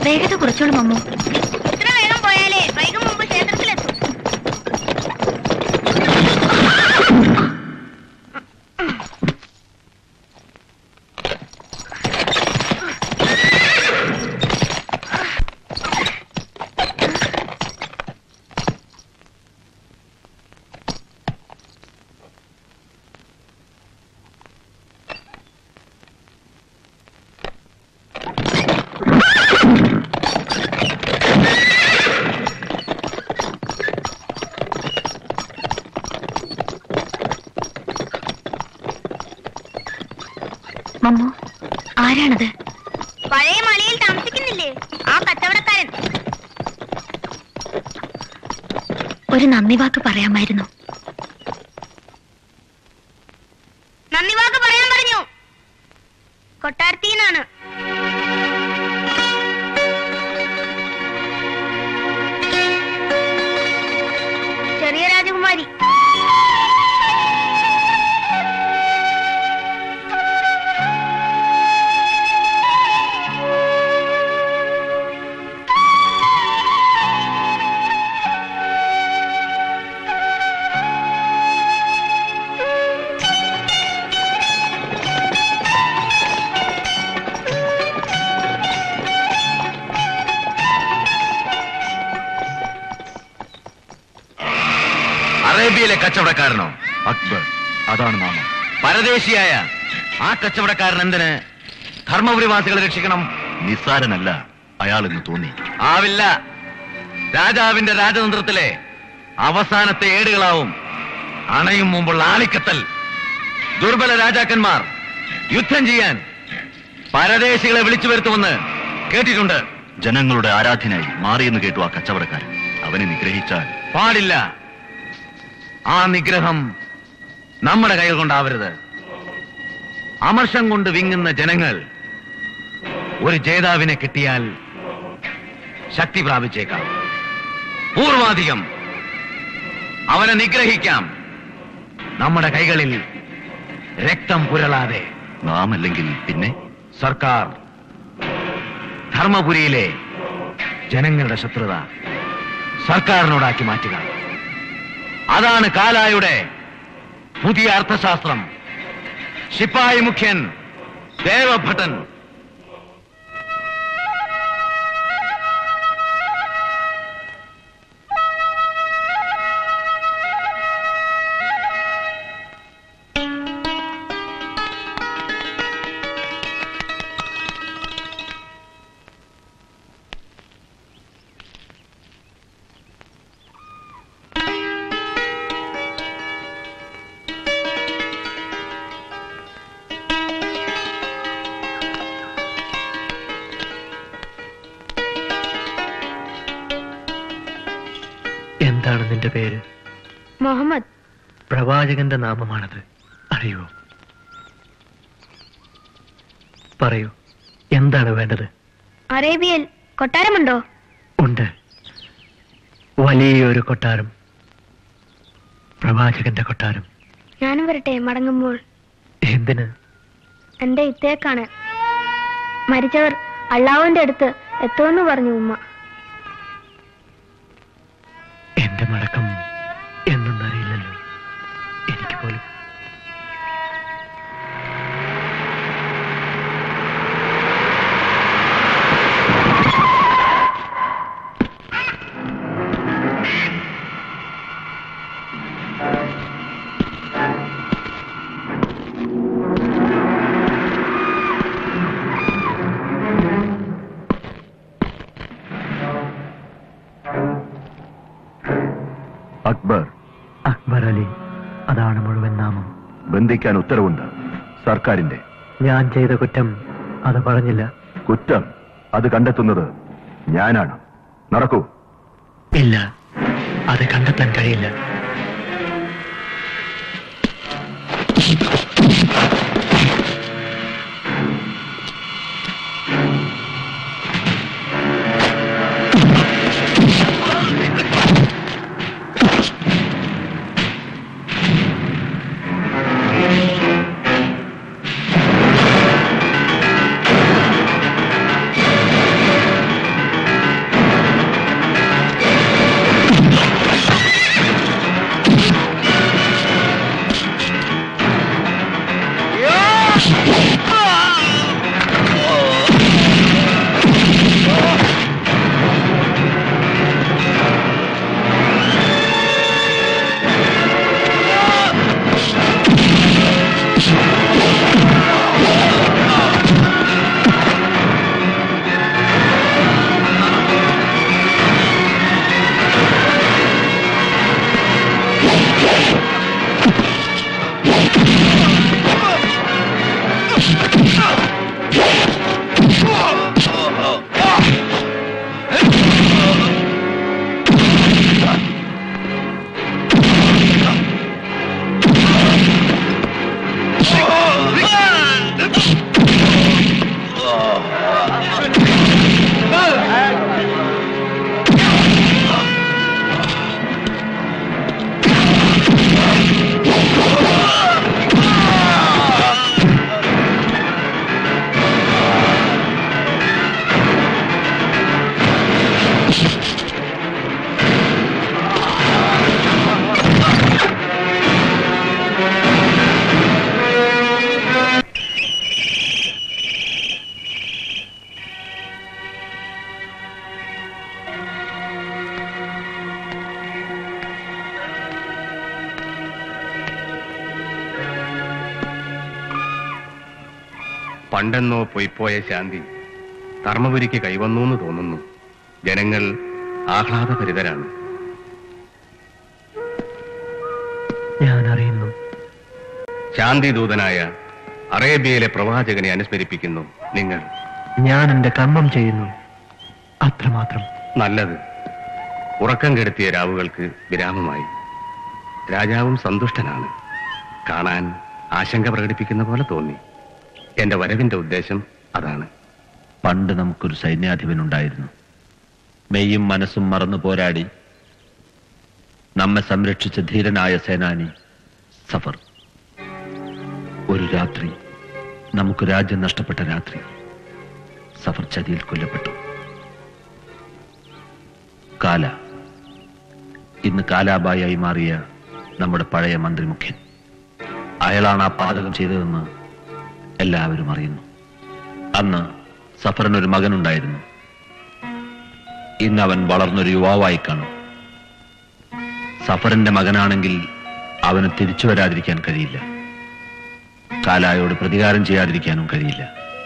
വേഗത കുറച്ചോളും അമ്മു ഇത്ര വേഗം പോയാലേ വൈകും മുമ്പ് ക്ഷേത്രത്തിലെത്തും മമ്മു ആരാണത് പഴയ മലയിൽ താമസിക്കുന്നില്ലേ ആ കച്ചവടക്കാരൻ ഒരു നന്ദി വാക്ക് പറയാമായിരുന്നു നന്ദി വാക്ക് പറയാൻ പറഞ്ഞു കൊട്ടാരത്തിന്നാണ് ചെറിയ രാജകുമാരി അറേബ്യയിലെ കച്ചവടക്കാരനോ അക്ബർ അതാണ് നാമം പരദേശിയായ ആ കച്ചവടക്കാരൻ എന്തിന് ധർമ്മപുരിവാസികളെ രക്ഷിക്കണം നിസ്സാരനല്ല അയാളെന്ന് തോന്നി ആവില്ല രാജാവിന്റെ രാജതന്ത്രത്തിലെ അവസാനത്തെ ഏടുകളാവും അണയും മുമ്പുള്ള ആളിക്കത്തൽ ദുർബല രാജാക്കന്മാർ യുദ്ധം ചെയ്യാൻ പരദേശികളെ വിളിച്ചു വരുത്തുമെന്ന് കേട്ടിട്ടുണ്ട് ജനങ്ങളുടെ ആരാധനായി മാറിയെന്ന് കേട്ടു ആ കച്ചവടക്കാരൻ അവനെ നിഗ്രഹിച്ചാൽ പാടില്ല ആ നിഗ്രഹം നമ്മുടെ കൈകൾ കൊണ്ടാവരുത് അമർഷം കൊണ്ട് വിങ്ങുന്ന ജനങ്ങൾ ഒരു ജേതാവിനെ കിട്ടിയാൽ ശക്തി പ്രാപിച്ചേക്കാം പൂർവാധികം അവനെ നിഗ്രഹിക്കാം നമ്മുടെ കൈകളിൽ രക്തം പുരളാതെ നാം അല്ലെങ്കിൽ പിന്നെ സർക്കാർ ധർമ്മപുരിയിലെ ജനങ്ങളുടെ ശത്രുത സർക്കാരിനോടാക്കി മാറ്റുക അതാണ് കാലായുടെ പുതിയ അർത്ഥശാസ്ത്രം ശിപ്പായി മുഖ്യൻ ദേവഭട്ടൻ എന്താണ് നിന്റെ പേര് മുഹമ്മദ് പ്രവാചകന്റെ നാമമാണത് അറിയോ പറയൂ എന്താണ് വേണ്ടത് അറേബ്യയിൽ കൊട്ടാരമുണ്ടോ ഉണ്ട് വലിയൊരു കൊട്ടാരം പ്രവാചകന്റെ കൊട്ടാരം ഞാനും വരട്ടെ മടങ്ങുമ്പോൾ എന്തിന് എന്റെ ഇത്തേക്കാണ് മരിച്ചവർ അള്ളാഹുവിന്റെ അടുത്ത് എത്തുമെന്ന് പറഞ്ഞു ഉമ്മ എന്റെ മടക്കം എന്നറിയില്ലല്ലോ എനിക്ക് പോലും അക്ബർ അക്ബർ അലി അതാണ് മുഴുവൻ നാമം ബന്ധിക്കാൻ ഉത്തരവുണ്ട് സർക്കാരിന്റെ ഞാൻ ചെയ്ത കുറ്റം അത് പറഞ്ഞില്ല കുറ്റം അത് കണ്ടെത്തുന്നത് ഞാനാണ് നടക്കൂ ഇല്ല അത് കണ്ടെത്താൻ കഴിയില്ല പണ്ടെന്നോ പൊയ്പോയ ശാന്തി ധർമ്മപുരിക്ക് കൈവന്നു എന്ന് തോന്നുന്നു ജനങ്ങൾ ആഹ്ലാദഭരിതരാണ് ഞാൻ അറിയുന്നു ശാന്തിദൂതനായ അറേബ്യയിലെ പ്രവാചകനെ അനുസ്മരിപ്പിക്കുന്നു നിങ്ങൾ ഞാൻ എന്റെ കർമ്മം ചെയ്യുന്നു അത്രമാത്രം നല്ലത് ഉറക്കം കെടുത്തിയ രാവുകൾക്ക് വിരാമമായി രാജാവും സന്തുഷ്ടനാണ് കാണാൻ ആശങ്ക പ്രകടിപ്പിക്കുന്ന പോലെ തോന്നി എന്റെ വരവിന്റെ ഉദ്ദേശം അതാണ് പണ്ട് നമുക്കൊരു സൈന്യാധിപനുണ്ടായിരുന്നു മെയ്യും മനസ്സും മറന്നു പോരാടി നമ്മെ സംരക്ഷിച്ച ധീരനായ സേനാനി സഫർ ഒരു രാത്രി നമുക്ക് രാജ്യം നഷ്ടപ്പെട്ട രാത്രി സഫർ ചതിയിൽ കൊല്ലപ്പെട്ടു കാല ഇന്ന് കാലാബായായി മാറിയ നമ്മുടെ പഴയ മന്ത്രി മുഖ്യൻ അയാളാണ് ആ പാതകം ചെയ്തതെന്ന് എല്ലാവരും അറിയുന്നു അന്ന് സഫറിനൊരു മകനുണ്ടായിരുന്നു ഇന്ന് അവൻ വളർന്നൊരു യുവാവായി കാണും സഫറിന്റെ മകനാണെങ്കിൽ അവന് തിരിച്ചു വരാതിരിക്കാൻ കഴിയില്ല കാലായോട് പ്രതികാരം ചെയ്യാതിരിക്കാനും കഴിയില്ല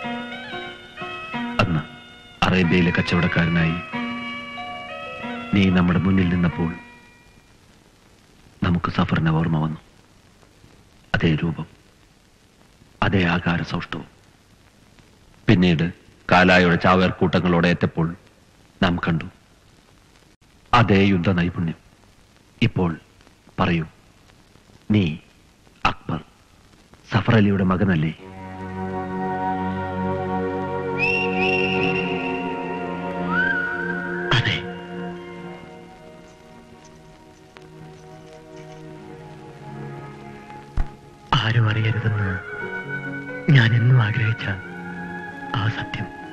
അന്ന് അറേബ്യയിലെ കച്ചവടക്കാരനായി നീ നമ്മുടെ മുന്നിൽ നിന്നപ്പോൾ നമുക്ക് സഫറിനെ ഓർമ്മ വന്നു അതേ രൂപം അതേ ആകാര സൗഷ്ഠവും പിന്നീട് കാലായുടെ ചാവേർ കൂട്ടങ്ങളോടെ എത്തപ്പോൾ നാം കണ്ടു അതേ യുദ്ധ നൈപുണ്യം ഇപ്പോൾ പറയൂ നീ അക്ബർ സഫർ അലിയുടെ മകനല്ലേ അതെ ആരും അറിയരുതെന്ന് ഞാൻ എന്നും ആഗ്രഹിച്ച ആ സത്യം